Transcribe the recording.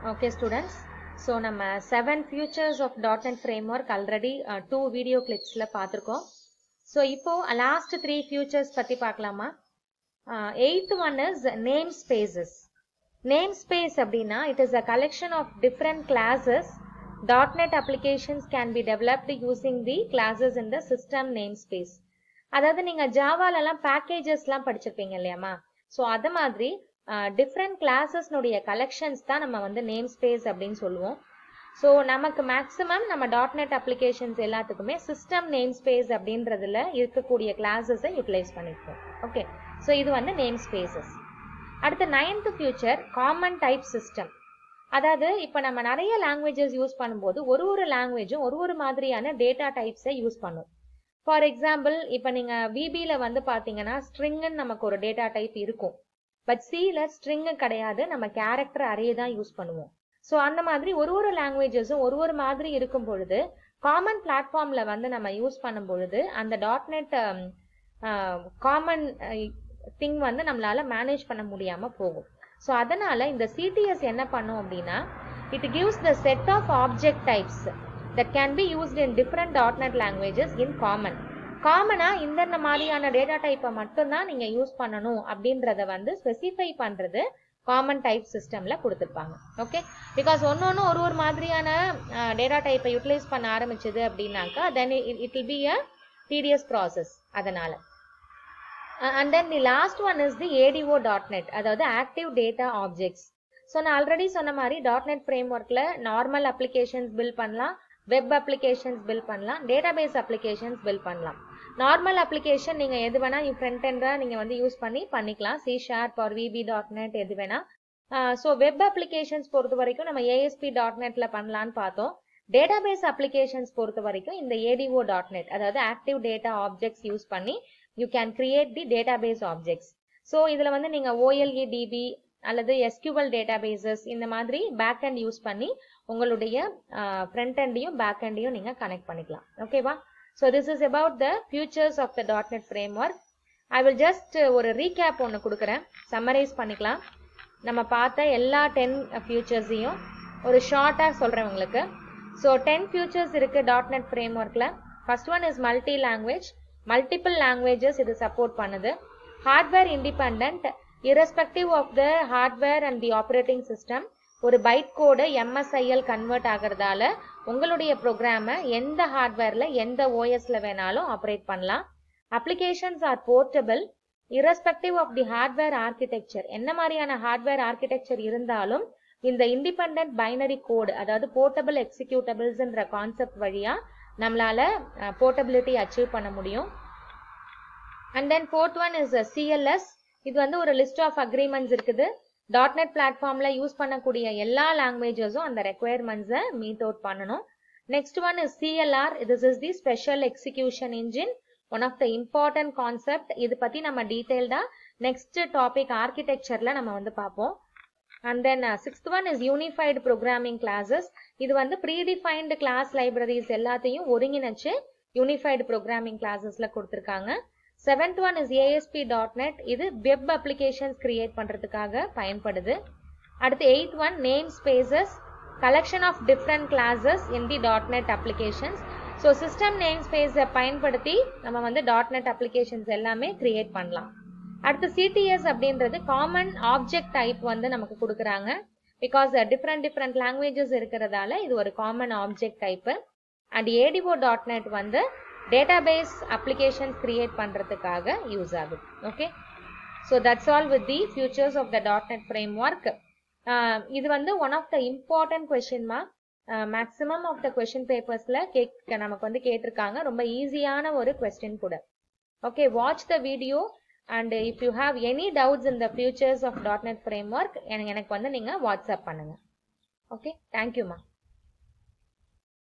okay students so நம்ம seven features of dot net framework already two video கிளிப்ஸில் பார்த்துருக்கோம் so இப்போ last three features பற்றி பார்க்கலாமா eighth one is namespaces namespace அப்படின்னா it is a collection of different classes dot net applications can be developed using the classes in the system namespace அதாவது நீங்கள் ஜாவாலெல்லாம் பேக்கேஜஸ்லாம் படிச்சிருப்பீங்க இல்லையாம்மா so அது மாதிரி different கிளாஸஸ்னுடைய collections தான் நம்ம வந்து நேம் ஸ்பேஸ் அப்படின்னு சொல்லுவோம் ஸோ நமக்கு மேக்ஸிமம் நம்ம டாட் நெட் அப்ளிகேஷன்ஸ் எல்லாத்துக்குமே சிஸ்டம் நேம் ஸ்பேஸ் அப்படின்றதுல இருக்கக்கூடிய கிளாஸஸை யூட்டிலைஸ் பண்ணிப்போம் ஓகே ஸோ இது வந்து நேம் ஸ்பேசஸ் அடுத்து ninth feature common type system அதாவது இப்போ நம்ம நிறைய லாங்குவேஜஸ் யூஸ் பண்ணும்போது ஒரு ஒரு லாங்குவேஜும் ஒரு ஒரு மாதிரியான டேட்டா டைப்ஸை யூஸ் பண்ணும் ஃபார் எக்ஸாம்பிள் இப்போ நீங்கள் விபியில் வந்து பார்த்தீங்கன்னா ஸ்ட்ரிங்குன்னு நமக்கு ஒரு டேட்டா டைப் இருக்கும் பட் சியில் ஸ்ட்ரிங்கு கிடையாது நம்ம கேரக்டர் அரே தான் யூஸ் பண்ணுவோம் ஸோ அந்த மாதிரி ஒரு ஒரு லாங்குவேஜஸும் ஒரு ஒரு மாதிரி இருக்கும் பொழுது காமன் பிளாட்ஃபார்மில் வந்து நம்ம யூஸ் பண்ணும் பொழுது அந்த டாட் நெட் காமன் திங் வந்து நம்மளால மேனேஜ் பண்ண முடியாமல் போகும் ஸோ அதனால இந்த சிடிஎஸ் என்ன பண்ணும் அப்படின்னா it gives the set of object types that can be used in different dot net languages in common காமனாக இந்தந்த மாதிரியான டேட்டா டைப்பை மட்டும்தான் நீங்கள் யூஸ் பண்ணணும் அப்படின்றத வந்து ஸ்பெசிஃபை பண்ணுறது காமன் டைப் சிஸ்டமில் கொடுத்துருப்பாங்க ஓகே பிகாஸ் ஒன்று ஒன்று ஒரு ஒரு மாதிரியான டேட்டா டைப்பை யூட்டிலைஸ் பண்ண ஆரம்பிச்சது அப்படின்னாக்கா then it will be a DTS process அதனால் and then the last one is the ADO dot net அதாவது ஆக்டிவ் டேட்டா ஆப்ஜெக்ட்ஸ் ஸோ நான் ஆல்ரெடி சொன்ன மாதிரி டாட் நெட் ஃப்ரேம் ஒர்க்கில் நார்மல் அப்ளிகேஷன்ஸ் பில் பண்ணலாம் வெப் அப்ளிகேஷன்ஸ் பில் பண்ணலாம் டேட்டாபேஸ் அப்ளிகேஷன்ஸ் பில் பண்ணலாம் நார்மல் அப்ளிகேஷன் நீங்கள் எது வேணால் ஃப்ரண்ட் எண்டாக நீங்கள் வந்து யூஸ் பண்ணி பண்ணிக்கலாம் C sharp or VB dot net எது வேணால் ஸோ வெப் அப்ளிகேஷன்ஸ் பொறுத்த வரைக்கும் நம்ம ஏஎஸ்பி டாட் நெட்டில் பண்ணலான்னு பார்த்தோம் டேட்டாபேஸ் அப்ளிகேஷன்ஸ் பொறுத்த வரைக்கும் இந்த ஏடிஓ டாட் நெட் அதாவது ஆக்டிவ் டேட்டா ஆப்ஜெக்ட்ஸ் யூஸ் பண்ணி you can create the database objects so இதில் வந்து நீங்கள் ஓஎல்இ டிபி அல்லது எஸ்கியூஎல் டேட்டாபேசஸ் இந்த மாதிரி பேக் அண்ட் யூஸ் பண்ணி உங்களுடைய ஃப்ரண்ட் எண்டையும் பேக் எண்டையும் நீங்கள் கனெக்ட் பண்ணிக்கலாம் ஓகேவா so this is about the features of the dot net framework I will just ஒரு ரீகேப் ஒன்று கொடுக்குறேன் சம்மரைஸ் பண்ணிக்கலாம் நம்ம பார்த்த எல்லா டென் ஃபியூச்சர்ஸையும் ஒரு ஷார்ட்டாக சொல்கிறேன் உங்களுக்கு ஸோ டென் ஃபியூச்சர்ஸ் இருக்குது டாட் நெட் ஃப்ரேம் ஒர்க்கில் first one is multi language multiple languages இது சப்போர்ட் பண்ணுது hardware independent irrespective of the hardware and the operating system ஒரு பைட் கோடு எம்எஸ்ஐஎல் கன்வெர்ட் ஆகிறதால உங்களுடைய ப்ரோக்ராமை எந்த ஹார்ட்வேரில் எந்த ஓஎஸில் வேணாலும் ஆப்ரேட் பண்ணலாம் applications are portable irrespective of the hardware architecture என்ன மாதிரியான ஹார்ட்வேர் ஆர்கிடெக்சர் இருந்தாலும் இந்த இண்டிபெண்ட் பைனரி கோடு அதாவது போர்ட்டபிள் எக்ஸிக்யூட்டபிள்ஸ்ன்ற கான்செப்ட் வழியாக நம்மளால போர்ட்டபிலிட்டி அச்சீவ் பண்ண முடியும் and then fourth one is CLS இது வந்து ஒரு லிஸ்ட் ஆஃப் அக்ரிமெண்ட்ஸ் இருக்குது டாட் நெட் பிளாட்ஃபார்ம்ல யூஸ் பண்ணக்கூடிய எல்லா லாங்குவேஜஸும் அந்த ரெக்குயர்மெண்ட்ஸை மீட் அவுட் பண்ணணும் next one is CLR this is the special execution engine one of the important concept இது பத்தி நம்ம டீடைல்டா நெக்ஸ்ட் டாபிக் ஆர்கிடெக்சர்ல நம்ம வந்து பார்ப்போம் and then sixth one is unified programming classes இது வந்து ப்ரீடிஃபைன்டு கிளாஸ் லைப்ரரிஸ் எல்லாத்தையும் ஒருங்கிணைச்சு யூனிஃபைடு ப்ரோக்ராமிங் கிளாஸஸ்ல கொடுத்துருக்காங்க seventh one is ASP dot net இது வெப் அப்ளிகேஷன்ஸ் கிரியேட் பண்ணுறதுக்காக பயன்படுது அடுத்து eighth one namespaces collection of different classes in the dot net applications so system நேம் ஸ்பேஸை பயன்படுத்தி நம்ம வந்து டாட் நெட் அப்ளிகேஷன்ஸ் எல்லாமே கிரியேட் பண்ணலாம் அடுத்து சிடிஎஸ் அப்படின்றது காமன் ஆப்ஜெக்ட் டைப் வந்து நமக்கு கொடுக்குறாங்க பிகாஸ் டிஃப்ரெண்ட் டிஃப்ரெண்ட் லாங்குவேஜஸ் இருக்கிறதால இது ஒரு common object type and ADO dot net வந்து டேட்டாபேஸ் அப்ளிகேஷன்ஸ் கிரியேட் பண்ணுறதுக்காக யூஸ் ஆகுது okay so that's all with the features of the dot net framework இது வந்து ஒன் ஆஃப் த இம்பார்ட்டன்ட் கொஷின்மா maximum of the question பேப்பர்ஸில் கேட்க நமக்கு வந்து கேட்டிருக்காங்க ரொம்ப ஈஸியான ஒரு கொஸ்டின் கூட okay watch the video and if you have any doubts in the features of dot net frame work எனக்கு வந்து நீங்கள் வாட்ஸ்அப் பண்ணுங்கள் ஓகே தேங்க்யூம்மா